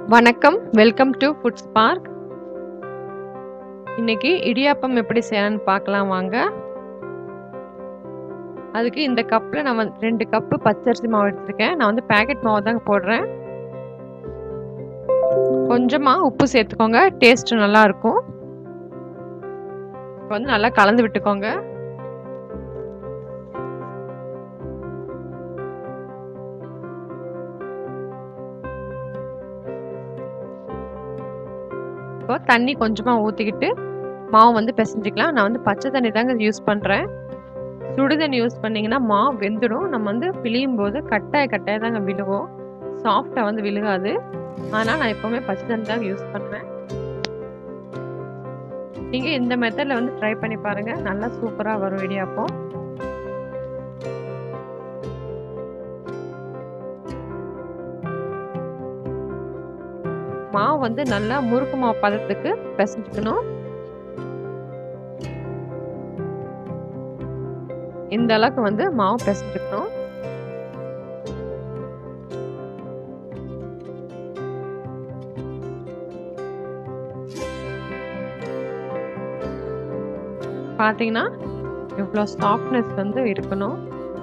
வணக்கம் welcome to food spark இன்னைக்கு இடியாப்பம் எப்படி செய்யலாம்னு பார்க்கலாம் வாங்க அதுக்கு இந்த கப்பில் நான் வந்து ரெண்டு கப்பு பச்சரிசி மாவு எடுத்திருக்கேன் நான் வந்து பேக்கெட் மாவு தாங்க போடுறேன் கொஞ்சமாக உப்பு சேர்த்துக்கோங்க டேஸ்ட் நல்லா இருக்கும் இப்போ வந்து நல்லா கலந்து விட்டுக்கோங்க இப்போ தண்ணி கொஞ்சமாக ஊற்றிக்கிட்டு மாவு வந்து பிசைஞ்சிக்கலாம் நான் வந்து பச்சை தண்ணி தாங்க யூஸ் பண்ணுறேன் சுடு தண்ணி யூஸ் பண்ணிங்கன்னா மாவு வெந்துடும் நம்ம வந்து பிழியும் போது கட்டாய கட்டாய தாங்க விழுகும் சாஃப்டாக வந்து விழுகாது ஆனால் நான் எப்போவுமே பச்சை தண்ணி தாங்க யூஸ் பண்ணுவேன் நீங்கள் இந்த மெத்தடில் வந்து ட்ரை பண்ணி பாருங்கள் நல்லா சூப்பராக வரும் இடியாப்பம் மாவு வந்து நல்லா முறுக்கு மாவு பதத்துக்கு பிசைஞ்சுக்கணும் இந்த அளவுக்கு வந்து மாவு பிசைஞ்சுக்கணும் பார்த்தீங்கன்னா இவ்வளோ சாஃப்ட்னஸ் வந்து இருக்கணும்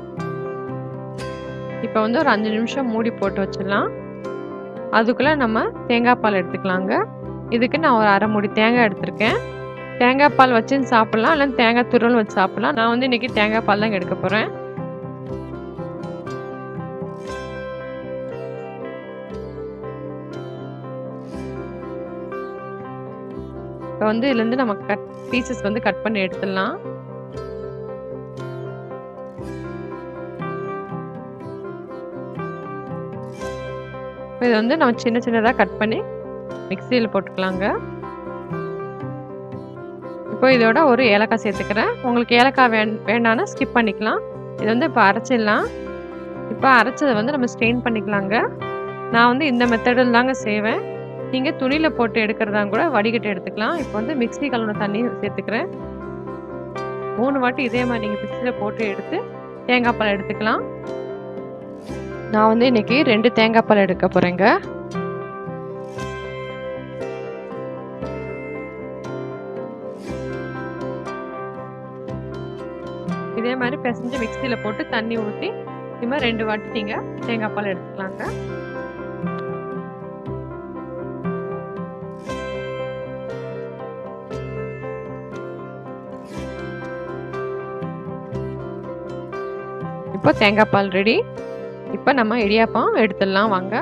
இப்போ வந்து ஒரு அஞ்சு நிமிஷம் மூடி போட்டு வச்சிடலாம் அதுக்குள்ளே நம்ம தேங்காய் பால் எடுத்துக்கலாங்க இதுக்கு நான் ஒரு அரை மூடி தேங்காய் எடுத்திருக்கேன் தேங்காய் பால் வச்சு சாப்பிட்லாம் இல்லை தேங்காய் துருவல் வச்சு சாப்பிட்லாம் நான் வந்து இன்றைக்கி தேங்காய் பால் தான் எடுக்க போகிறேன் இப்போ வந்து இதுலேருந்து நம்ம கட் பீசஸ் வந்து கட் பண்ணி எடுத்துடலாம் இது வந்து நம்ம சின்ன சின்னதாக கட் பண்ணி மிக்சியில் போட்டுக்கலாங்க இப்போ இதோட ஒரு ஏலக்காய் சேர்த்துக்கிறேன் உங்களுக்கு ஏலக்காய் வே வேண்டாம்னா ஸ்கிப் பண்ணிக்கலாம் இது வந்து இப்போ அரைச்சிடலாம் இப்போ அரைச்சதை வந்து நம்ம ஸ்ட்ரெயின் பண்ணிக்கலாங்க நான் வந்து இந்த மெத்தடில் தாங்க செய்வேன் நீங்கள் துணியில் போட்டு எடுக்கிறதா கூட வடிகட்டி எடுத்துக்கலாம் இப்போ வந்து மிக்சி கலந்த தண்ணி சேர்த்துக்கிறேன் மூணு வாட்டி இதே மாதிரி நீங்கள் மிக்சியில் போட்டு எடுத்து தேங்காய் பால் எடுத்துக்கலாம் நான் வந்து இன்னைக்கு ரெண்டு தேங்காய் பால் எடுக்க போகிறேங்க இதே மாதிரி பிசைஞ்சு மிக்சியில் போட்டு தண்ணி ஊற்றி இது மாதிரி ரெண்டு வாட்டி நீங்கள் தேங்காய் பால் எடுத்துக்கலாங்க இப்போ தேங்காய் பால் ரெடி இப்போ நம்ம இடியாப்பம் எடுத்துடலாம் வாங்க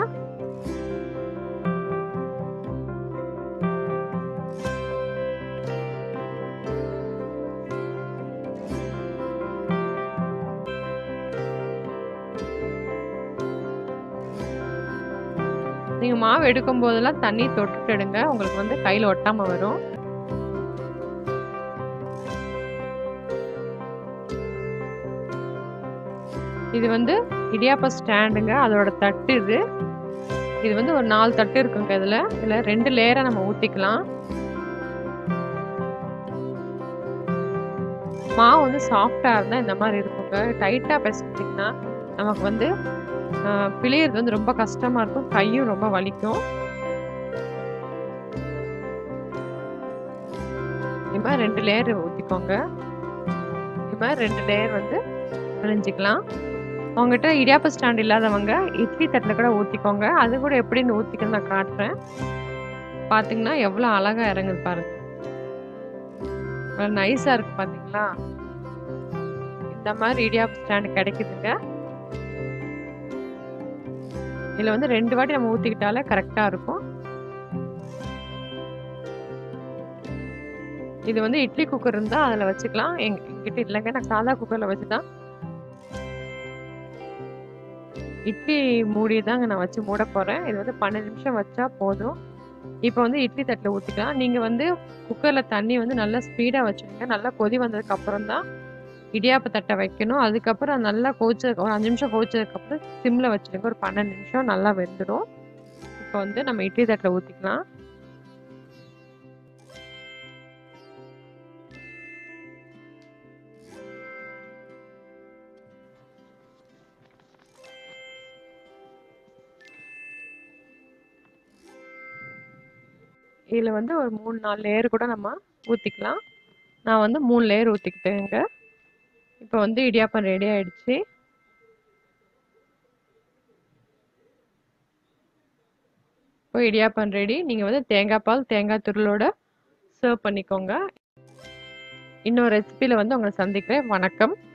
நீங்கள் மாவு எடுக்கும் போதெல்லாம் தண்ணி தொட்டுட்டு எடுங்க உங்களுக்கு வந்து கையில் ஒட்டாமல் வரும் இது வந்து இடியாப்ப ஸ்டாண்டுங்க அதோட தட்டு இது இது வந்து ஒரு நாலு தட்டு இருக்குங்க இதில் இதில் ரெண்டு லேயராக நம்ம ஊற்றிக்கலாம் மாவு வந்து சாஃப்டாக இருந்தால் இந்த மாதிரி இருக்குங்க டைட்டாக பிசைஞ்சிங்கன்னா நமக்கு வந்து பிழியறது வந்து ரொம்ப கஷ்டமாக இருக்கும் கையும் ரொம்ப வலிக்கும் இது மாதிரி ரெண்டு லேயர் ஊற்றிக்கோங்க இது மாதிரி ரெண்டு லேயர் வந்து பிழிஞ்சிக்கலாம் உங்ககிட்ட இடியாப்ப ஸ்டாண்ட் இல்லாதவங்க இட்லி தட்டில் கூட ஊற்றிக்கோங்க அது கூட எப்படின்னு ஊற்றிக்கணும் நான் காட்டுறேன் பார்த்தீங்கன்னா எவ்வளோ அழகாக இறங்குது பாருங்க நைஸாக இருக்குது பார்த்தீங்களா இந்த மாதிரி இடியாப்ப ஸ்டாண்டு கிடைக்குதுங்க இதில் வந்து ரெண்டு வாட்டி நம்ம ஊற்றிக்கிட்டாலே கரெக்டாக இருக்கும் இது வந்து இட்லி குக்கர் இருந்தால் அதில் வச்சுக்கலாம் எங் எங்கிட்ட இல்லைங்க நான் சாதா குக்கரில் வச்சு தான் இட்லி மூடி தாங்க நான் வச்சு மூட போகிறேன் இது வந்து பன்னெண்டு நிமிஷம் வச்சா போதும் இப்போ வந்து இட்லி தட்டில் ஊற்றிக்கலாம் நீங்கள் வந்து குக்கரில் தண்ணி வந்து நல்லா ஸ்பீடாக வச்சுருங்க நல்லா கொதி வந்ததுக்கு அப்புறம் தான் இடியாப்ப தட்டை வைக்கணும் அதுக்கப்புறம் நல்லா கொதிச்சதுக்கு ஒரு அஞ்சு நிமிஷம் கொதிச்சதுக்கப்புறம் சிம்மில் வச்சுருங்க ஒரு பன்னெண்டு நிமிஷம் நல்லா வெந்துடும் இப்போ வந்து நம்ம இட்லி தட்டில் ஊற்றிக்கலாம் இதில் வந்து ஒரு மூணு நாலு லேயர் கூட நம்ம ஊற்றிக்கலாம் நான் வந்து மூணு லேயர் ஊற்றிக்கிட்டேங்க இப்போ வந்து இடியாப்பம் ரெடி ஆயிடுச்சு இப்போ இடியாப்பம் ரெடி நீங்கள் வந்து தேங்காய் பால் தேங்காய் துருளோட சர்வ் பண்ணிக்கோங்க இன்னொரு ரெசிபியில் வந்து உங்களை சந்திக்கிறேன் வணக்கம்